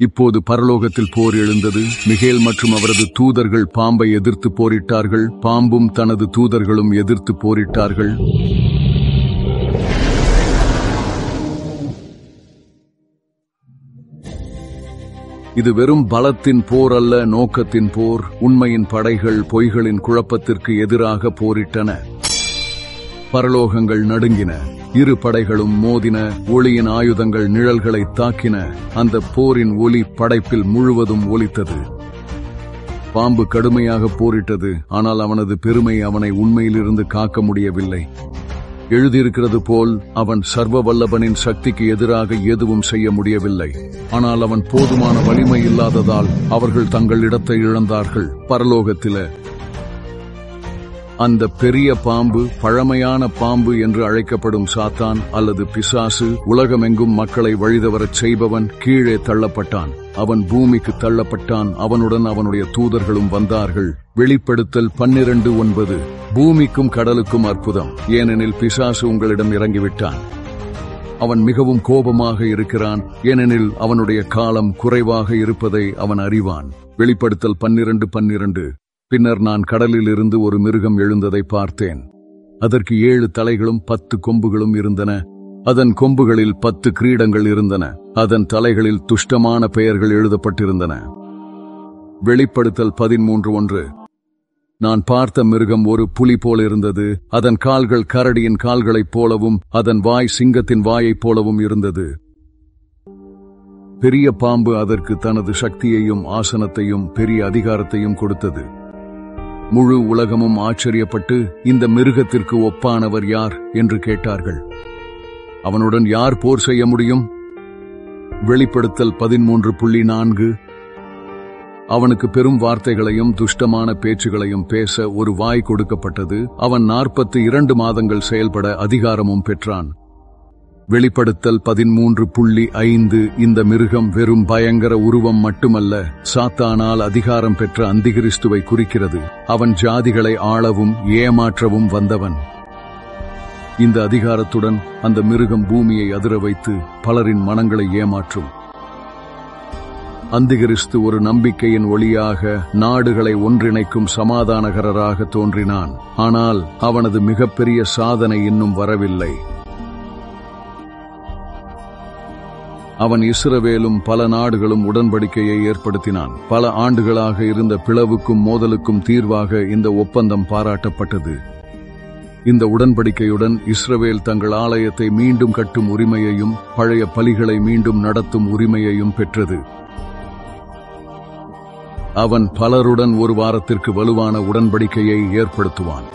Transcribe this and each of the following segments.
இப்போது பரலோகத்தில் போர் எழுந்தது மிகேல் மற்றும் அவரது தூதர்கள் பாம்பை எதிர்த்து போரிட்டார்கள் பாம்பும் தனது தூதர்களும் எதிர்த்து போரிட்டார்கள் இது வெறும் பலத்தின் போர் அல்ல நோக்கத்தின் போர் உண்மையின் படைகள் பொய்களின் குழப்பத்திற்கு எதிராக போரிட்டன பரலோகங்கள் நடுங்கின இரு படைகளும் மோதின ஒளியின் ஆயுதங்கள் நிழல்களை தாக்கின அந்த போரின் ஒலி படைப்பில் முழுவதும் ஒலித்தது பாம்பு கடுமையாக போரிட்டது ஆனால் அவனது பெருமை அவனை உண்மையிலிருந்து காக்க முடியவில்லை எழுதியிருக்கிறது போல் அவன் சர்வ வல்லபனின் சக்திக்கு எதிராக எதுவும் செய்ய முடியவில்லை ஆனால் அவன் போதுமான வலிமை இல்லாததால் அவர்கள் தங்கள் இடத்தை இழந்தார்கள் பரலோகத்தில அந்த பெரிய பாம்பு பழமையான பாம்பு என்று அழைக்கப்படும் சாத்தான் அல்லது பிசாசு உலகமெங்கும் மக்களை வழிதவரச் செய்பவன் கீழே தள்ளப்பட்டான் அவன் பூமிக்கு தள்ளப்பட்டான் அவனுடன் அவனுடைய தூதர்களும் வந்தார்கள் வெளிப்படுத்தல் பன்னிரண்டு ஒன்பது பூமிக்கும் கடலுக்கும் அற்புதம் ஏனெனில் பிசாசு உங்களிடம் இறங்கிவிட்டான் அவன் மிகவும் கோபமாக இருக்கிறான் ஏனெனில் அவனுடைய காலம் குறைவாக இருப்பதை அவன் அறிவான் வெளிப்படுத்தல் பன்னிரண்டு பன்னிரண்டு பின்னர் நான் கடலில் இருந்து ஒரு மிருகம் எழுந்ததை பார்த்தேன் அதற்கு ஏழு தலைகளும் பத்து கொம்புகளும் இருந்தன அதன் கொம்புகளில் பத்து கிரீடங்கள் இருந்தன அதன் தலைகளில் துஷ்டமான பெயர்கள் எழுதப்பட்டிருந்தன வெளிப்படுத்தல் பதிமூன்று ஒன்று நான் பார்த்த மிருகம் ஒரு புலி போல இருந்தது அதன் கால்கள் கரடியின் கால்களைப் போலவும் அதன் வாய் சிங்கத்தின் வாயைப் போலவும் இருந்தது பெரிய பாம்பு அதற்கு தனது சக்தியையும் ஆசனத்தையும் பெரிய அதிகாரத்தையும் கொடுத்தது முழு உலகமும் ஆச்சரியப்பட்டு இந்த மிருகத்திற்கு ஒப்பானவர் யார் என்று கேட்டார்கள் அவனுடன் யார் போர் செய்ய முடியும் வெளிப்படுத்தல் பதிமூன்று புள்ளி நான்கு அவனுக்கு பெரும் வார்த்தைகளையும் துஷ்டமான பேச்சுகளையும் பேச ஒரு வாய் கொடுக்கப்பட்டது அவன் நாற்பத்து இரண்டு மாதங்கள் செயல்பட அதிகாரமும் பெற்றான் வெளிப்படுத்தல் பதிமூன்று புள்ளி ஐந்து இந்த மிருகம் வெறும் பயங்கர உருவம் மட்டுமல்ல சாத்தானால் அதிகாரம் பெற்ற அந்திகிறிஸ்துவை குறிக்கிறது அவன் ஜாதிகளை ஆளவும் ஏமாற்றவும் வந்தவன் இந்த அதிகாரத்துடன் அந்த மிருகம் பூமியை அதிர வைத்து பலரின் மனங்களை ஏமாற்றும் அந்திகிறிஸ்து ஒரு நம்பிக்கையின் ஒளியாக நாடுகளை ஒன்றிணைக்கும் சமாதானகரராக தோன்றினான் ஆனால் அவனது மிகப்பெரிய சாதனை இன்னும் வரவில்லை அவன் இஸ்ரவேலும் பல நாடுகளும் உடன்படிக்கையை ஏற்படுத்தினான் பல ஆண்டுகளாக இருந்த பிளவுக்கும் மோதலுக்கும் தீர்வாக இந்த ஒப்பந்தம் பாராட்டப்பட்டது இந்த உடன்படிக்கையுடன் இஸ்ரவேல் தங்கள் ஆலயத்தை மீண்டும் கட்டும் உரிமையையும் பழைய பலிகளை மீண்டும் நடத்தும் உரிமையையும் பெற்றது அவன் பலருடன் ஒரு வாரத்திற்கு வலுவான உடன்படிக்கையை ஏற்படுத்துவான்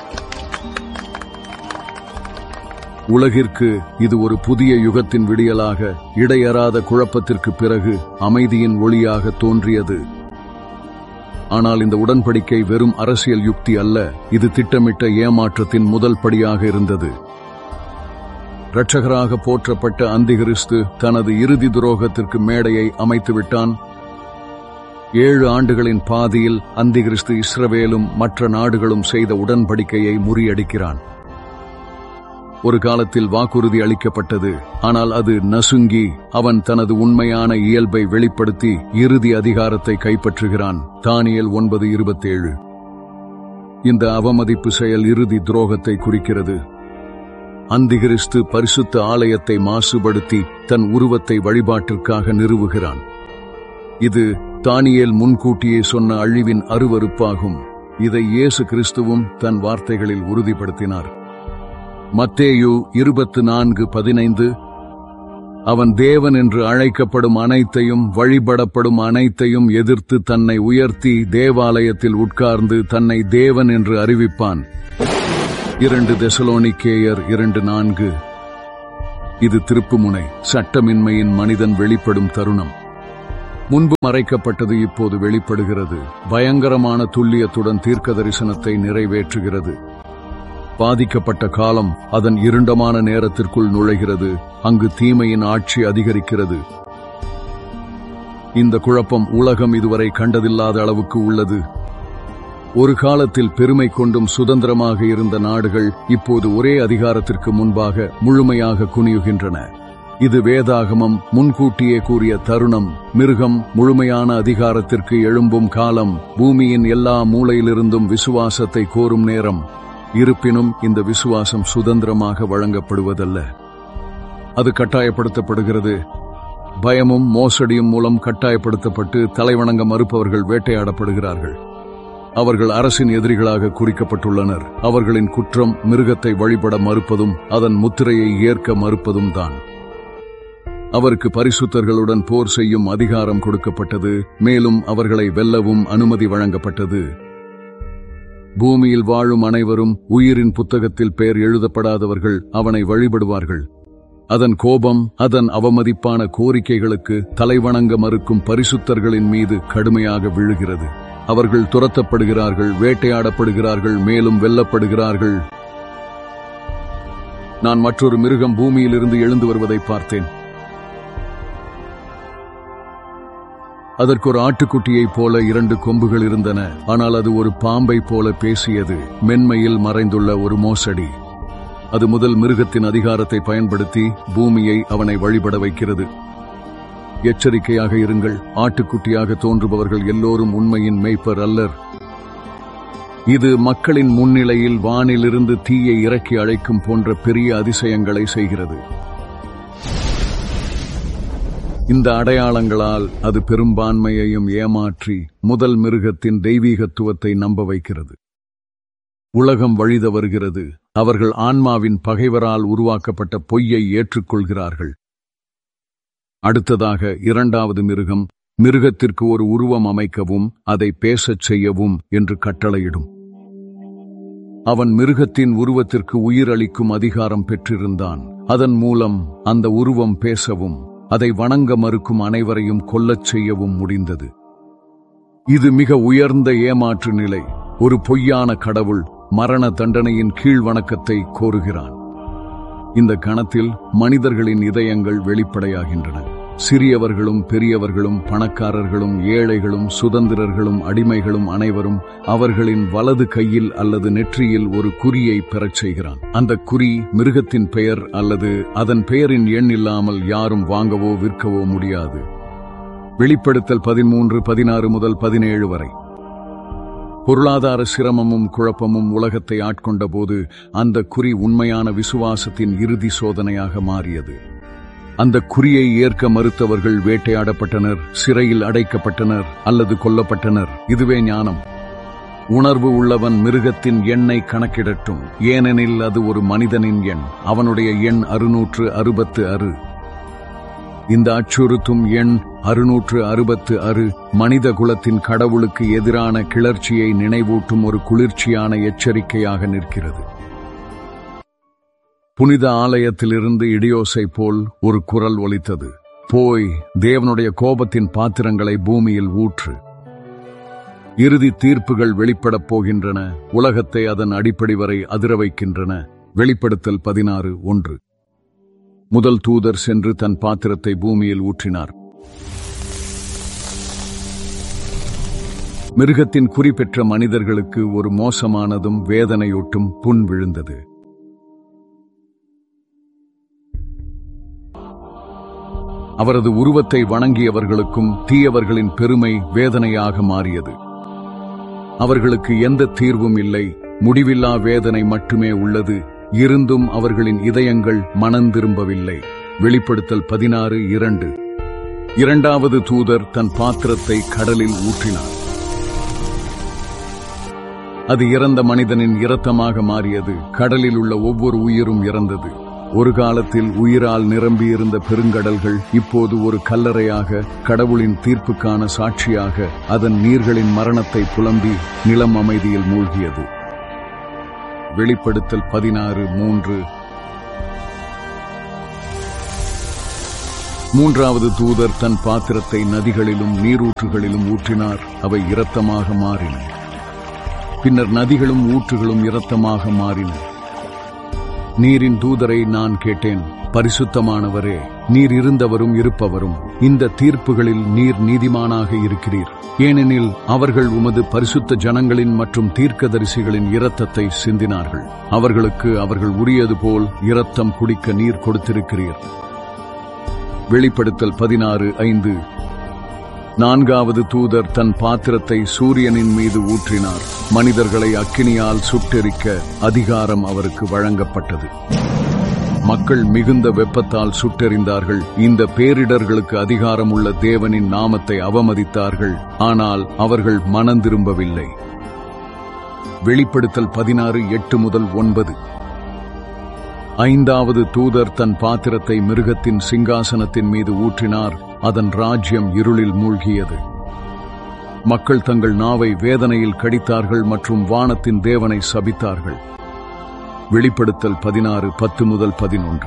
உலகிற்கு இது ஒரு புதிய யுகத்தின் விடியலாக இடையறாத குழப்பத்திற்கு பிறகு அமைதியின் ஒளியாக தோன்றியது ஆனால் இந்த உடன்படிக்கை வெறும் அரசியல் யுக்தி அல்ல இது திட்டமிட்ட ஏமாற்றத்தின் முதல் படியாக இருந்தது இரட்சகராக போற்றப்பட்ட அந்திகிறிஸ்து தனது இறுதி துரோகத்திற்கு மேடையை அமைத்துவிட்டான் ஏழு ஆண்டுகளின் பாதியில் அந்திகிறிஸ்து இஸ்ரவேலும் மற்ற நாடுகளும் செய்த உடன்படிக்கையை முறியடிக்கிறான் ஒரு காலத்தில் வாக்குறுதி அளிக்கப்பட்டது ஆனால் அது நசுங்கி அவன் தனது உண்மையான இயல்பை வெளிப்படுத்தி இறுதி அதிகாரத்தை கைப்பற்றுகிறான் தானியல் ஒன்பது இருபத்தேழு இந்த அவமதிப்பு செயல் இறுதி துரோகத்தை குறிக்கிறது அந்திகிறிஸ்து பரிசுத்த ஆலயத்தை மாசுபடுத்தி தன் உருவத்தை வழிபாட்டிற்காக நிறுவுகிறான் இது தானியேல் முன்கூட்டியே சொன்ன அழிவின் அருவருப்பாகும் இதை இயேசு கிறிஸ்துவும் தன் வார்த்தைகளில் உறுதிப்படுத்தினார் மத்தேயு இருபத்து நான்கு பதினைந்து அவன் தேவன் என்று அழைக்கப்படும் அனைத்தையும் வழிபடப்படும் அனைத்தையும் எதிர்த்து தன்னை உயர்த்தி தேவாலயத்தில் உட்கார்ந்து தன்னை தேவன் என்று அறிவிப்பான் இரண்டு தெசலோனிக்கேயர் இரண்டு நான்கு இது திருப்புமுனை சட்டமின்மையின் மனிதன் வெளிப்படும் தருணம் முன்பு மறைக்கப்பட்டது இப்போது வெளிப்படுகிறது பயங்கரமான துல்லியத்துடன் தீர்க்க தரிசனத்தை நிறைவேற்றுகிறது பாதிக்கப்பட்ட காலம் அதன் இருண்டமான நேரத்திற்குள் நுழைகிறது அங்கு தீமையின் ஆட்சி அதிகரிக்கிறது இந்த குழப்பம் உலகம் இதுவரை கண்டதில்லாத அளவுக்கு உள்ளது ஒரு காலத்தில் பெருமை கொண்டும் சுதந்திரமாக இருந்த நாடுகள் இப்போது ஒரே அதிகாரத்திற்கு முன்பாக முழுமையாக குனியுகின்றன இது வேதாகமம் முன்கூட்டியே கூறிய தருணம் மிருகம் முழுமையான அதிகாரத்திற்கு எழும்பும் காலம் பூமியின் எல்லா மூலையிலிருந்தும் விசுவாசத்தை கோரும் நேரம் இருப்பினும் இந்த விசுவாசம் சுதந்திரமாக வழங்கப்படுவதல்ல அது கட்டாயப்படுத்தப்படுகிறது பயமும் மோசடியும் மூலம் கட்டாயப்படுத்தப்பட்டு தலைவணங்க மறுப்பவர்கள் வேட்டையாடப்படுகிறார்கள் அவர்கள் அரசின் எதிரிகளாக குறிக்கப்பட்டுள்ளனர் அவர்களின் குற்றம் மிருகத்தை வழிபட மறுப்பதும் அதன் முத்திரையை ஏற்க மறுப்பதும் தான் அவருக்கு பரிசுத்தர்களுடன் போர் செய்யும் அதிகாரம் கொடுக்கப்பட்டது மேலும் அவர்களை வெல்லவும் அனுமதி வழங்கப்பட்டது பூமியில் வாழும் அனைவரும் உயிரின் புத்தகத்தில் பெயர் எழுதப்படாதவர்கள் அவனை வழிபடுவார்கள் அதன் கோபம் அதன் அவமதிப்பான கோரிக்கைகளுக்கு தலைவணங்க மறுக்கும் பரிசுத்தர்களின் மீது கடுமையாக விழுகிறது அவர்கள் துரத்தப்படுகிறார்கள் வேட்டையாடப்படுகிறார்கள் மேலும் வெல்லப்படுகிறார்கள் நான் மற்றொரு மிருகம் பூமியிலிருந்து எழுந்து வருவதை பார்த்தேன் அதற்கு ஒரு ஆட்டுக்குட்டியைப் போல இரண்டு கொம்புகள் இருந்தன ஆனால் அது ஒரு பாம்பை போல பேசியது மென்மையில் மறைந்துள்ள ஒரு மோசடி அது முதல் மிருகத்தின் அதிகாரத்தை பயன்படுத்தி பூமியை அவனை வழிபட வைக்கிறது எச்சரிக்கையாக இருங்கள் ஆட்டுக்குட்டியாக தோன்றுபவர்கள் எல்லோரும் உண்மையின் மெய்ப்பர் அல்லர் இது மக்களின் முன்னிலையில் வானிலிருந்து தீயை இறக்கி அழைக்கும் போன்ற பெரிய அதிசயங்களை செய்கிறது இந்த அடையாளங்களால் அது பெரும்பான்மையையும் ஏமாற்றி முதல் மிருகத்தின் தெய்வீகத்துவத்தை நம்ப வைக்கிறது உலகம் வழித வருகிறது அவர்கள் ஆன்மாவின் பகைவரால் உருவாக்கப்பட்ட பொய்யை ஏற்றுக்கொள்கிறார்கள் அடுத்ததாக இரண்டாவது மிருகம் மிருகத்திற்கு ஒரு உருவம் அமைக்கவும் அதை பேசச் செய்யவும் என்று கட்டளையிடும் அவன் மிருகத்தின் உருவத்திற்கு உயிரளிக்கும் அதிகாரம் பெற்றிருந்தான் அதன் மூலம் அந்த உருவம் பேசவும் அதை வணங்க மறுக்கும் அனைவரையும் கொல்லச் செய்யவும் முடிந்தது இது மிக உயர்ந்த ஏமாற்று நிலை ஒரு பொய்யான கடவுள் மரண தண்டனையின் கீழ் வணக்கத்தை கோருகிறான் இந்த கணத்தில் மனிதர்களின் இதயங்கள் வெளிப்படையாகின்றன சிறியவர்களும் பெரியவர்களும் பணக்காரர்களும் ஏழைகளும் சுதந்திரர்களும் அடிமைகளும் அனைவரும் அவர்களின் வலது கையில் அல்லது நெற்றியில் ஒரு குறியை பெறச் செய்கிறான் அந்த குறி மிருகத்தின் பெயர் அல்லது அதன் பெயரின் எண் இல்லாமல் யாரும் வாங்கவோ விற்கவோ முடியாது வெளிப்படுத்தல் பதிமூன்று பதினாறு முதல் பதினேழு வரை பொருளாதார சிரமமும் குழப்பமும் உலகத்தை ஆட்கொண்ட போது அந்த குறி உண்மையான விசுவாசத்தின் இறுதி சோதனையாக மாறியது அந்த குறியை ஏற்க மறுத்தவர்கள் வேட்டையாடப்பட்டனர் சிறையில் அடைக்கப்பட்டனர் அல்லது கொல்லப்பட்டனர் இதுவே ஞானம் உணர்வு உள்ளவன் மிருகத்தின் எண்ணை கணக்கிடட்டும் ஏனெனில் அது ஒரு மனிதனின் எண் அவனுடைய எண் அறுநூற்று அறுபத்து அறு இந்த அச்சுறுத்தும் எண் அறுநூற்று அறுபத்து அறு மனித குலத்தின் கடவுளுக்கு எதிரான கிளர்ச்சியை நினைவூட்டும் ஒரு குளிர்ச்சியான எச்சரிக்கையாக நிற்கிறது புனித ஆலயத்திலிருந்து இடியோசை போல் ஒரு குரல் ஒலித்தது போய் தேவனுடைய கோபத்தின் பாத்திரங்களை பூமியில் ஊற்று இறுதி தீர்ப்புகள் வெளிப்படப் போகின்றன உலகத்தை அதன் அடிப்படை வரை அதிர வைக்கின்றன வெளிப்படுத்தல் பதினாறு ஒன்று முதல் தூதர் சென்று தன் பாத்திரத்தை பூமியில் ஊற்றினார் மிருகத்தின் குறிப்பெற்ற மனிதர்களுக்கு ஒரு மோசமானதும் வேதனையூட்டும் புண் விழுந்தது அவரது உருவத்தை வணங்கியவர்களுக்கும் தீயவர்களின் பெருமை வேதனையாக மாறியது அவர்களுக்கு எந்த தீர்வும் இல்லை முடிவில்லா வேதனை மட்டுமே உள்ளது இருந்தும் அவர்களின் இதயங்கள் மனந்திரும்பவில்லை வெளிப்படுத்தல் பதினாறு இரண்டு இரண்டாவது தூதர் தன் பாத்திரத்தை கடலில் ஊற்றினார் அது இறந்த மனிதனின் இரத்தமாக மாறியது கடலில் உள்ள ஒவ்வொரு உயிரும் இறந்தது ஒரு காலத்தில் உயிரால் நிரம்பியிருந்த பெருங்கடல்கள் இப்போது ஒரு கல்லறையாக கடவுளின் தீர்ப்புக்கான சாட்சியாக அதன் நீர்களின் மரணத்தை புலம்பி நிலம் அமைதியில் மூழ்கியது வெளிப்படுத்தல் பதினாறு மூன்று மூன்றாவது தூதர் தன் பாத்திரத்தை நதிகளிலும் நீரூற்றுகளிலும் ஊற்றினார் அவை இரத்தமாக மாறின பின்னர் நதிகளும் ஊற்றுகளும் இரத்தமாக மாறின நீரின் தூதரை நான் கேட்டேன் பரிசுத்தமானவரே நீர் இருந்தவரும் இருப்பவரும் இந்த தீர்ப்புகளில் நீர் நீதிமானாக இருக்கிறீர் ஏனெனில் அவர்கள் உமது பரிசுத்த ஜனங்களின் மற்றும் தீர்க்கதரிசிகளின் இரத்தத்தை சிந்தினார்கள் அவர்களுக்கு அவர்கள் உரியது போல் இரத்தம் குடிக்க நீர் கொடுத்திருக்கிறீர் வெளிப்படுத்தல் பதினாறு ஐந்து நான்காவது தூதர் தன் பாத்திரத்தை சூரியனின் மீது ஊற்றினார் மனிதர்களை அக்கினியால் சுட்டெரிக்க அதிகாரம் அவருக்கு வழங்கப்பட்டது மக்கள் மிகுந்த வெப்பத்தால் சுட்டெறிந்தார்கள் இந்த பேரிடர்களுக்கு அதிகாரம் உள்ள தேவனின் நாமத்தை அவமதித்தார்கள் ஆனால் அவர்கள் மனந்திரும்பவில்லை வெளிப்படுத்தல் பதினாறு எட்டு முதல் ஒன்பது ஐந்தாவது தூதர் தன் பாத்திரத்தை மிருகத்தின் சிங்காசனத்தின் மீது ஊற்றினார் அதன் ராஜ்யம் இருளில் மூழ்கியது மக்கள் தங்கள் நாவை வேதனையில் கடித்தார்கள் மற்றும் வானத்தின் தேவனை சபித்தார்கள் வெளிப்படுத்தல் பதினாறு பத்து முதல் பதினொன்று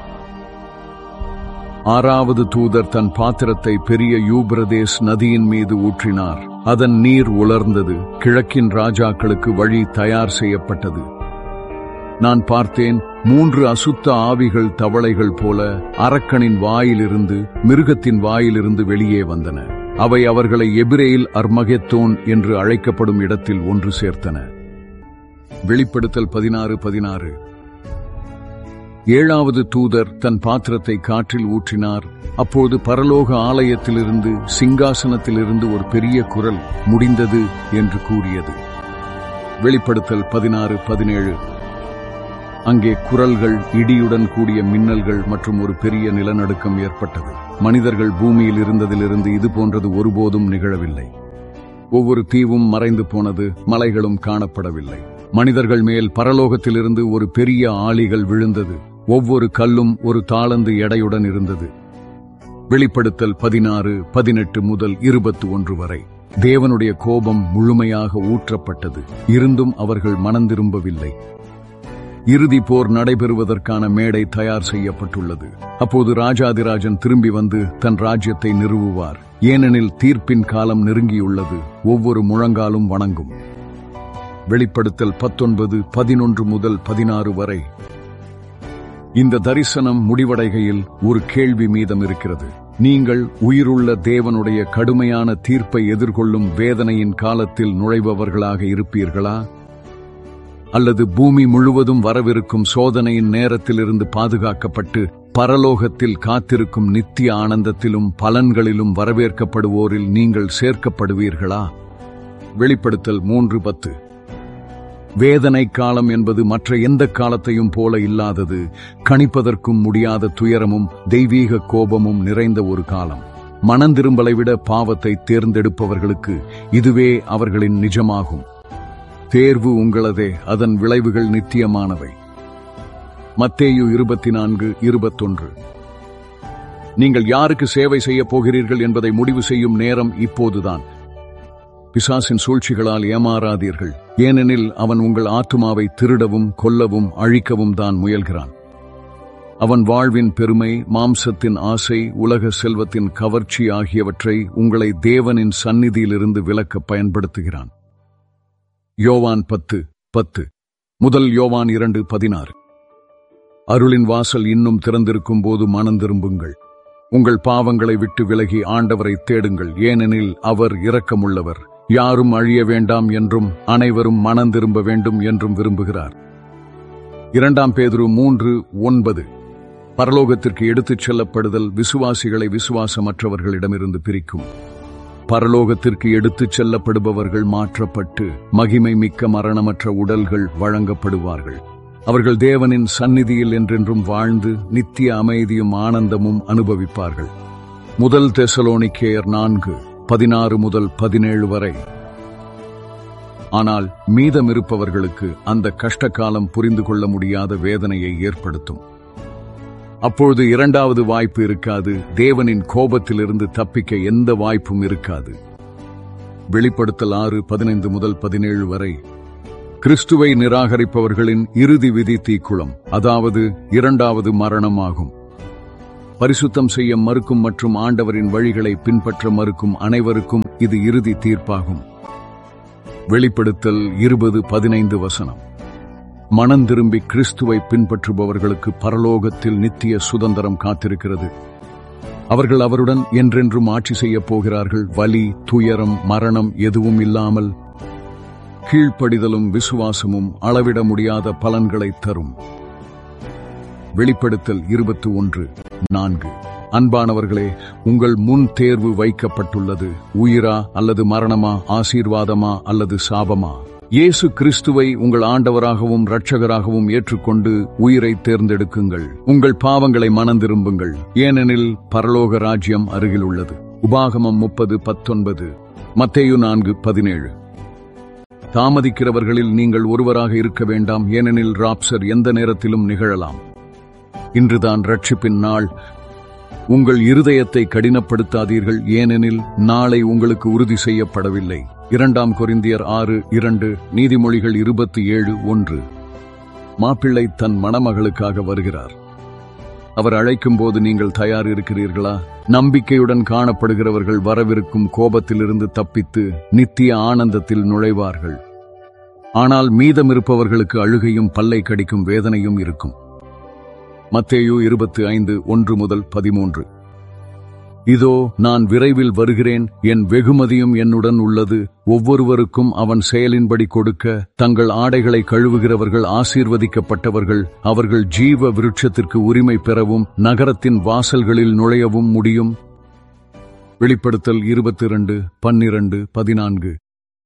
ஆறாவது தூதர் தன் பாத்திரத்தை பெரிய யூபிரதேஸ் நதியின் மீது ஊற்றினார் அதன் நீர் உலர்ந்தது கிழக்கின் ராஜாக்களுக்கு வழி தயார் செய்யப்பட்டது நான் பார்த்தேன் மூன்று அசுத்த ஆவிகள் தவளைகள் போல அரக்கனின் வாயிலிருந்து மிருகத்தின் வாயிலிருந்து வெளியே வந்தன அவை அவர்களை எபிரேயில் அர்மகெத்தோன் என்று அழைக்கப்படும் இடத்தில் ஒன்று சேர்த்தன வெளிப்படுத்தல் பதினாறு பதினாறு ஏழாவது தூதர் தன் பாத்திரத்தை காற்றில் ஊற்றினார் அப்போது பரலோக ஆலயத்திலிருந்து சிங்காசனத்திலிருந்து ஒரு பெரிய குரல் முடிந்தது என்று கூறியது வெளிப்படுத்தல் பதினாறு பதினேழு அங்கே குரல்கள் இடியுடன் கூடிய மின்னல்கள் மற்றும் ஒரு பெரிய நிலநடுக்கம் ஏற்பட்டது மனிதர்கள் பூமியில் இருந்ததிலிருந்து இது போன்றது ஒருபோதும் நிகழவில்லை ஒவ்வொரு தீவும் மறைந்து போனது மலைகளும் காணப்படவில்லை மனிதர்கள் மேல் பரலோகத்திலிருந்து ஒரு பெரிய ஆளிகள் விழுந்தது ஒவ்வொரு கல்லும் ஒரு தாளந்து எடையுடன் இருந்தது வெளிப்படுத்தல் பதினாறு பதினெட்டு முதல் இருபத்தி ஒன்று வரை தேவனுடைய கோபம் முழுமையாக ஊற்றப்பட்டது இருந்தும் அவர்கள் மனந்திரும்பவில்லை இறுதி போர் நடைபெறுவதற்கான மேடை தயார் செய்யப்பட்டுள்ளது அப்போது ராஜாதிராஜன் திரும்பி வந்து தன் ராஜ்யத்தை நிறுவுவார் ஏனெனில் தீர்ப்பின் காலம் நெருங்கியுள்ளது ஒவ்வொரு முழங்காலும் வணங்கும் வெளிப்படுத்தல் பத்தொன்பது பதினொன்று முதல் பதினாறு வரை இந்த தரிசனம் முடிவடைகையில் ஒரு கேள்வி மீதம் இருக்கிறது நீங்கள் உயிருள்ள தேவனுடைய கடுமையான தீர்ப்பை எதிர்கொள்ளும் வேதனையின் காலத்தில் நுழைபவர்களாக இருப்பீர்களா அல்லது பூமி முழுவதும் வரவிருக்கும் சோதனையின் நேரத்திலிருந்து பாதுகாக்கப்பட்டு பரலோகத்தில் காத்திருக்கும் நித்திய ஆனந்தத்திலும் பலன்களிலும் வரவேற்கப்படுவோரில் நீங்கள் சேர்க்கப்படுவீர்களா வெளிப்படுத்தல் மூன்று பத்து வேதனை காலம் என்பது மற்ற எந்த காலத்தையும் போல இல்லாதது கணிப்பதற்கும் முடியாத துயரமும் தெய்வீக கோபமும் நிறைந்த ஒரு காலம் மனந்திரும்பலை விட பாவத்தை தேர்ந்தெடுப்பவர்களுக்கு இதுவே அவர்களின் நிஜமாகும் தேர்வு உங்களதே அதன் விளைவுகள் நித்தியமானவை மத்தேயு இருபத்தி நான்கு இருபத்தொன்று நீங்கள் யாருக்கு சேவை செய்யப் போகிறீர்கள் என்பதை முடிவு செய்யும் நேரம் இப்போதுதான் பிசாசின் சூழ்ச்சிகளால் ஏமாறாதீர்கள் ஏனெனில் அவன் உங்கள் ஆத்துமாவை திருடவும் கொல்லவும் அழிக்கவும் தான் முயல்கிறான் அவன் வாழ்வின் பெருமை மாம்சத்தின் ஆசை உலக செல்வத்தின் கவர்ச்சி ஆகியவற்றை உங்களை தேவனின் சந்நிதியிலிருந்து விலக்க பயன்படுத்துகிறான் யோவான் பத்து பத்து முதல் யோவான் இரண்டு பதினாறு அருளின் வாசல் இன்னும் திறந்திருக்கும் போது மனம் திரும்புங்கள் உங்கள் பாவங்களை விட்டு விலகி ஆண்டவரை தேடுங்கள் ஏனெனில் அவர் இரக்கமுள்ளவர் யாரும் அழிய வேண்டாம் என்றும் அனைவரும் மனம் திரும்ப வேண்டும் என்றும் விரும்புகிறார் இரண்டாம் பேதுரு மூன்று ஒன்பது பரலோகத்திற்கு எடுத்துச் செல்லப்படுதல் விசுவாசிகளை விசுவாசமற்றவர்களிடமிருந்து பிரிக்கும் பரலோகத்திற்கு எடுத்துச் செல்லப்படுபவர்கள் மாற்றப்பட்டு மகிமை மிக்க மரணமற்ற உடல்கள் வழங்கப்படுவார்கள் அவர்கள் தேவனின் சந்நிதியில் என்றென்றும் வாழ்ந்து நித்திய அமைதியும் ஆனந்தமும் அனுபவிப்பார்கள் முதல் தெசலோனிக்கேயர் நான்கு பதினாறு முதல் பதினேழு வரை ஆனால் மீதமிருப்பவர்களுக்கு அந்த கஷ்ட காலம் புரிந்து கொள்ள முடியாத வேதனையை ஏற்படுத்தும் அப்பொழுது இரண்டாவது வாய்ப்பு இருக்காது தேவனின் கோபத்திலிருந்து தப்பிக்க எந்த வாய்ப்பும் இருக்காது வெளிப்படுத்தல் ஆறு பதினைந்து முதல் பதினேழு வரை கிறிஸ்துவை நிராகரிப்பவர்களின் இறுதி விதி தீக்குளம் அதாவது இரண்டாவது மரணம் ஆகும் பரிசுத்தம் செய்ய மறுக்கும் மற்றும் ஆண்டவரின் வழிகளை பின்பற்ற மறுக்கும் அனைவருக்கும் இது இறுதி தீர்ப்பாகும் வெளிப்படுத்தல் இருபது பதினைந்து வசனம் மனம் திரும்பி கிறிஸ்துவை பின்பற்றுபவர்களுக்கு பரலோகத்தில் நித்திய சுதந்திரம் காத்திருக்கிறது அவர்கள் அவருடன் என்றென்றும் ஆட்சி செய்யப் போகிறார்கள் வலி துயரம் மரணம் எதுவும் இல்லாமல் கீழ்ப்படிதலும் விசுவாசமும் அளவிட முடியாத பலன்களை தரும் வெளிப்படுத்தல் இருபத்தி ஒன்று நான்கு அன்பானவர்களே உங்கள் முன் தேர்வு வைக்கப்பட்டுள்ளது உயிரா அல்லது மரணமா ஆசீர்வாதமா அல்லது சாபமா இயேசு கிறிஸ்துவை உங்கள் ஆண்டவராகவும் இரட்சகராகவும் ஏற்றுக்கொண்டு உயிரை தேர்ந்தெடுக்குங்கள் உங்கள் பாவங்களை மனந்திரும்புங்கள் ஏனெனில் பரலோக ராஜ்யம் அருகில் உள்ளது உபாகமம் முப்பது பத்தொன்பது மத்தேயு நான்கு பதினேழு தாமதிக்கிறவர்களில் நீங்கள் ஒருவராக இருக்க வேண்டாம் ஏனெனில் ராப்சர் எந்த நேரத்திலும் நிகழலாம் இன்றுதான் ரட்சிப்பின் நாள் உங்கள் இருதயத்தை கடினப்படுத்தாதீர்கள் ஏனெனில் நாளை உங்களுக்கு உறுதி செய்யப்படவில்லை இரண்டாம் கொரிந்தியர் ஆறு இரண்டு நீதிமொழிகள் இருபத்தி ஏழு ஒன்று மாப்பிள்ளை தன் மணமகளுக்காக வருகிறார் அவர் அழைக்கும் போது நீங்கள் தயார் இருக்கிறீர்களா நம்பிக்கையுடன் காணப்படுகிறவர்கள் வரவிருக்கும் கோபத்திலிருந்து தப்பித்து நித்திய ஆனந்தத்தில் நுழைவார்கள் ஆனால் மீதமிருப்பவர்களுக்கு அழுகையும் பல்லை கடிக்கும் வேதனையும் இருக்கும் மத்தேயு இருபத்தி ஐந்து ஒன்று முதல் பதிமூன்று இதோ நான் விரைவில் வருகிறேன் என் வெகுமதியும் என்னுடன் உள்ளது ஒவ்வொருவருக்கும் அவன் செயலின்படி கொடுக்க தங்கள் ஆடைகளை கழுவுகிறவர்கள் ஆசீர்வதிக்கப்பட்டவர்கள் அவர்கள் ஜீவ விருட்சத்திற்கு உரிமை பெறவும் நகரத்தின் வாசல்களில் நுழையவும் முடியும் வெளிப்படுத்தல் இருபத்தி இரண்டு பன்னிரண்டு பதினான்கு